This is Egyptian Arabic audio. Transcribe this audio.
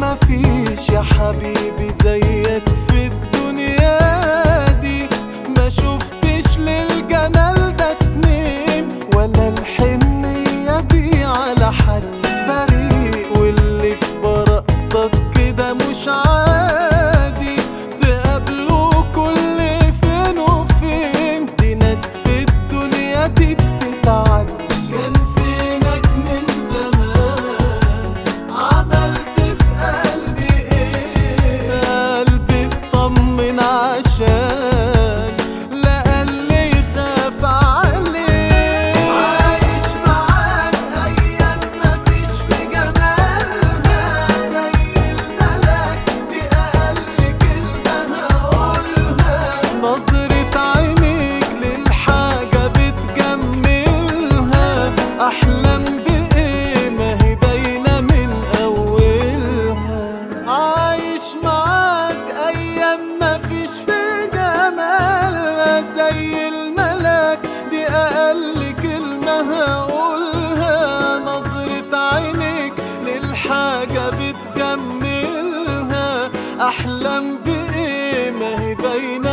مفيش يا حبيبي زيك في الدنيا دي ما شفتش للجمال ده اتنين ولا الحنية دي على حد بريء واللي في براءتك كده مش عادي تقابله كل فين وفين دي ناس في الدنيا دي بتتعدي كان فينك من زمان عملت في قلبي ايه قلبي اطمن عشان لا قلبي يخاف عليه عايش معاك ايام مفيش في جمالها زي الملاك دي اقل كلمه هقولها نظرة عينيك للحاجة بتجملها أحلام بإيه ما هي باينة من أولها عايش معاك أيام مفيش في جمالها زي الملاك دي أقل كلمة هقولها نظرة عينيك للحاجة بتجملها أحلام بإيه ما هي باينة